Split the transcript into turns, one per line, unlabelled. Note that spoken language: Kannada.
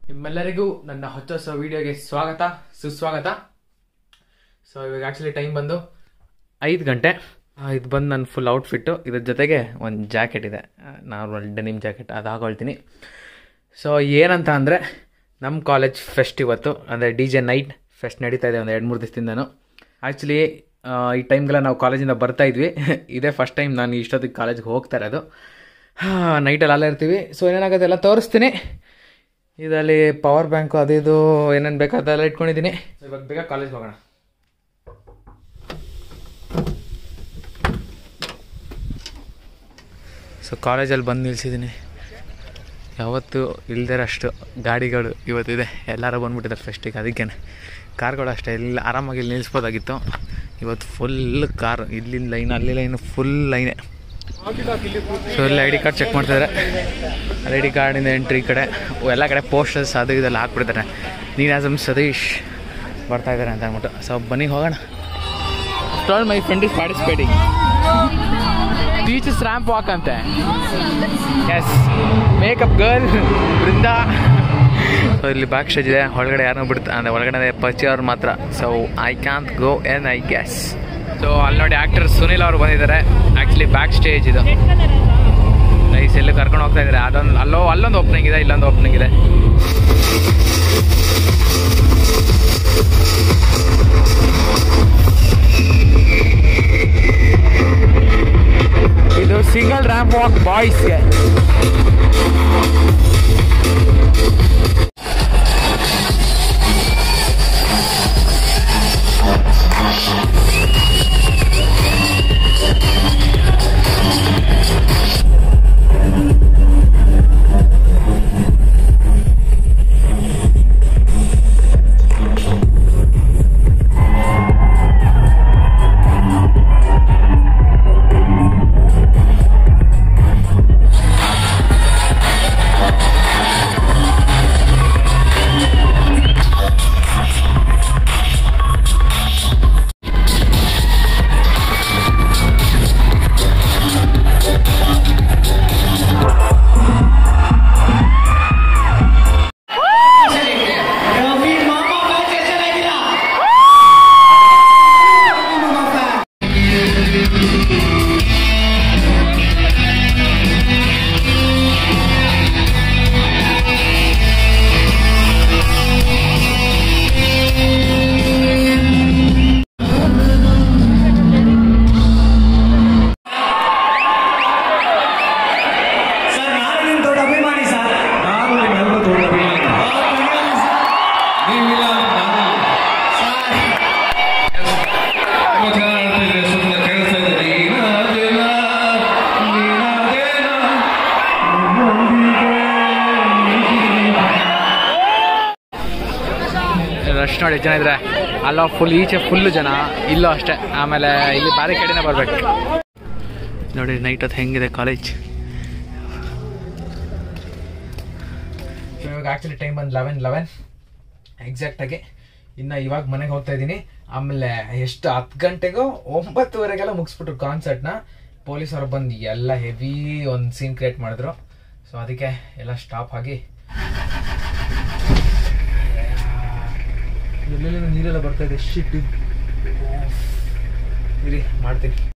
ನಿಮ್ಮೆಲ್ಲರಿಗೂ ನನ್ನ ಹೊಸ ಹೊಸ ವಿಡಿಯೋಗೆ ಸ್ವಾಗತ ಸುಸ್ವಾಗತ ಸೊ ಇವಾಗ ಆ್ಯಕ್ಚುಲಿ ಟೈಮ್ ಬಂದು ಐದು ಗಂಟೆ ಆ, ಇದು ಬಂದು ನನ್ನ ಫುಲ್ ಔಟ್ಫಿಟ್ಟು ಇದ್ರ ಜೊತೆಗೆ ಒಂದು ಜಾಕೆಟ್ ಇದೆ ನಾರ್ಮಲ್ ಡೆನಿಮ್ ಜಾಕೆಟ್ ಅದು ಹಾಕೊಳ್ತೀನಿ ಸೊ ಏನಂತ ಅಂದರೆ ನಮ್ಮ ಕಾಲೇಜ್ ಫೆಸ್ಟ್ ಇವತ್ತು ಅಂದರೆ ಡಿ ಜೆ ನೈಟ್ ಫೆಸ್ಟ್ ನಡೀತಾ ಇದೆ ಒಂದು ಎರಡು ಮೂರು ದಿವಸದಿಂದನೂ ಆ್ಯಕ್ಚುಲಿ ಈ ಟೈಮ್ಗೆಲ್ಲ ನಾವು ಕಾಲೇಜಿಂದ ಬರ್ತಾ ಇದ್ವಿ ಇದೇ ಫಸ್ಟ್ ಟೈಮ್ ನಾನು ಇಷ್ಟೊತ್ತಿಗೆ ಕಾಲೇಜ್ಗೆ ಹೋಗ್ತಾ ಇರೋದು ನೈಟಲ್ಲಿ ಅಲ್ಲೇ ಇರ್ತೀವಿ ಸೊ ಏನೇನಾಗುತ್ತೆ ಎಲ್ಲ ತೋರಿಸ್ತೀನಿ ಇದರಲ್ಲಿ ಪವರ್ ಬ್ಯಾಂಕು ಅದು ಇದು ಏನೇನು ಬೇಕಾದೆಲ್ಲ ಇಟ್ಕೊಂಡಿದ್ದೀನಿ ಸೊ ಇವಾಗ ಬೇಗ ಕಾಲೇಜ್ಗೆ ಹೋಗೋಣ ಸೊ ಕಾಲೇಜಲ್ಲಿ ಬಂದು ನಿಲ್ಸಿದ್ದೀನಿ ಯಾವತ್ತು ಇಲ್ದಿರೋಷ್ಟು ಗಾಡಿಗಳು ಇವತ್ತಿದೆ ಎಲ್ಲರೂ ಬಂದ್ಬಿಟ್ಟಿದ್ದಾರೆ ಫೆಸ್ಟಿಗೆ ಅದಕ್ಕೆ ಕಾರ್ಗಳು ಅಷ್ಟೇ ಇಲ್ಲಿ ಆರಾಮಾಗಿ ಇಲ್ಲಿ ನಿಲ್ಲಿಸ್ಬೋದಾಗಿತ್ತು ಇವತ್ತು ಫುಲ್ ಕಾರ್ ಇಲ್ಲಿಂದ ಲೈನ್ ಅಲ್ಲಿ ಲೈನ್ ಫುಲ್ ಲೈನೇ ಸೊ ಇಲ್ಲಿ ಐ ಡಿ ಕಾರ್ಡ್ ಚೆಕ್ ಮಾಡ್ತಿದ್ದಾರೆ ಐ ಡಿ ಕಾರ್ಡಿಂದ ಎಂಟ್ರಿ ಈ ಕಡೆ ಎಲ್ಲ ಕಡೆ ಪೋಸ್ಟರ್ಸ್ ಅದು ಇದೆಲ್ಲ ಹಾಕ್ಬಿಡ್ತಾರೆ ನೀನಾಸಮ್ ಸತೀಶ್ ಬರ್ತಾ ಇದ್ದಾರೆ ಅಂತ ಅಂದ್ಬಿಟ್ಟು ಸೊ ಬನ್ನಿ ಹೋಗೋಣ stall my friend is participating teachers ramp walk ಅಂತೆ as makeup girl Brinda so ಇಲ್ಲಿ ಬ್ಯಾಕ್ ಸ್ಟೇಜ್ ಇದೆ ಒಳಗಡೆ ಯಾರನ್ನೂ ಬಿಡ್ತಾ ಅಂದರೆ ಒಳಗಡೆ ಪರಿಚಯ ಅವ್ರು ಮಾತ್ರ so I can't go and I guess so ಅಲ್ಲಿ ನೋಡಿ ಆ್ಯಕ್ಟರ್ ಸುನಿಲ್ ಅವರು ಬಂದಿದ್ದಾರೆ ಆ್ಯಕ್ಚುಲಿ ಬ್ಯಾಕ್ ಸ್ಟೇಜ್ ಇದು ನೈಸ್ ಎಲ್ಲಿ ಕರ್ಕೊಂಡು ಹೋಗ್ತಾ ಇದ್ದಾರೆ ಅದೊಂದು ಅಲ್ಲೋ ಅಲ್ಲೊಂದು ಓಪನಿಂಗ್ ಇದೆ ಇಲ್ಲೊಂದು ಓಪನಿಂಗ್ ಇದೆ ಇದು ಸಿಂಗಲ್ ರ್ಯಾಂಪ್ ವಾಕ್ ಬಾಯ್ಸ್ಗೆ
ಸರ್ ನಾನು ನಿಮ್ಮ ದೊಡ್ಡ ಅಭಿಮಾನಿ ಸರ್
ನಾನು ನಿಮ್ಮೆಲ್ಲರ ದೊಡ್ಡ ಅಭಿಮಾನಿ ನೀವಿಲ್ಲ ಅಂದ್ರೆ ನಾನಿಲ್ಲ. ತುಂಬ ಚೆನ್ನಾಗಿ ಆಡ್ತಿದ್ರೆ ಸುಮ್ಮನೆ ಕೇಳಿಸ್ತಾ ಇದ್ದೆ ನೀನಾದೇನ, ನೀನಾದೇನ,
ರಶ್ ನೋಡಿ ಎಷ್ಟು ಜನ ಇದ್ರೆ ಅಲ್ಲೋ ಫುಲ್ ಈಚೆ ಫುಲ್ಲು ಜನ ಇಲ್ಲೂ ಅಷ್ಟೇ ಆಮೇಲೆ ಇಲ್ಲಿ ಬೇರೆ ಕಡೆನೇ ಬರ್ಬೇಕು ನೋಡಿ ನೈಟ್ ಹೊತ್ತು ಹೆಂಗಿದೆ ಕಾಲೇಜ್ ಇವಾಗ ಆ್ಯಕ್ಚುಲಿ ಟೈಮ್ ಬಂದು ಲೆವೆನ್ ಲೆವೆನ್ ಎಕ್ಸಾಕ್ಟಾಗಿ ಇನ್ನು ಇವಾಗ ಮನೆಗೆ ಹೋಗ್ತಾ ಇದ್ದೀನಿ ಆಮೇಲೆ ಎಷ್ಟು ಹತ್ತು ಗಂಟೆಗೋ ಒಂಬತ್ತುವರೆಗೆಲ್ಲ ಮುಗಿಸ್ಬಿಟ್ರು ಕಾನ್ಸರ್ಟ್ನ ಪೊಲೀಸರು ಬಂದು ಎಲ್ಲ ಹೆವಿ ಒಂದು ಸೀನ್ ಕ್ರಿಯೇಟ್ ಮಾಡಿದ್ರು ಸೊ ಅದಕ್ಕೆ ಎಲ್ಲ ಸ್ಟಾಪ್ ಆಗಿ ಎಲ್ಲೆಲ್ಲ ನೀರೆಲ್ಲ ಬರ್ತಾ ಇದೆ ಶಿಟ್ ಇರಿ ಮಾಡ್ತೀನಿ